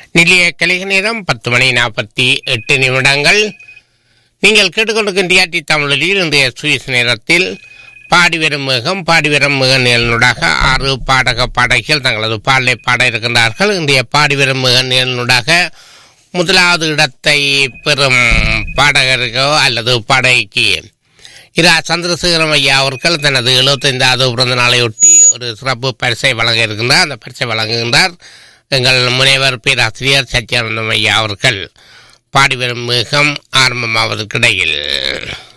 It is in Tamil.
நிலைய கலிக நேரம் பத்து மணி நாற்பத்தி எட்டு நிமிடங்கள் நீங்கள் கேட்டுக்கொண்டிருக்கும் டிஆர்டி தமிழில் இன்றைய சுவிஸ் நேரத்தில் பாடிவரும் மிகம் பாடிவரும் மிக நிலனுடாக ஆறு பாடக பாடகிகள் தங்களது பாடலை பாட இருக்கின்றார்கள் இன்றைய பாடிவரும் மிக நிலனுடாக முதலாவது இடத்தை பெறும் பாடகர்களோ அல்லது பாடகிக்கு இரா சந்திரசேகரம் ஐயா அவர்கள் தனது எழுபத்தைந்தாவது பிறந்த நாளையொட்டி ஒரு சிறப்பு பரிசை வழங்க இருக்கின்றார் அந்த பரிசை வழங்குகின்றார் எங்கள் முனைவர் பேராசிரியர் சத்யானந்தம் ஐயா அவர்கள் பாடிவரும் மிகம் ஆரம்பமாவதற்கிடையில்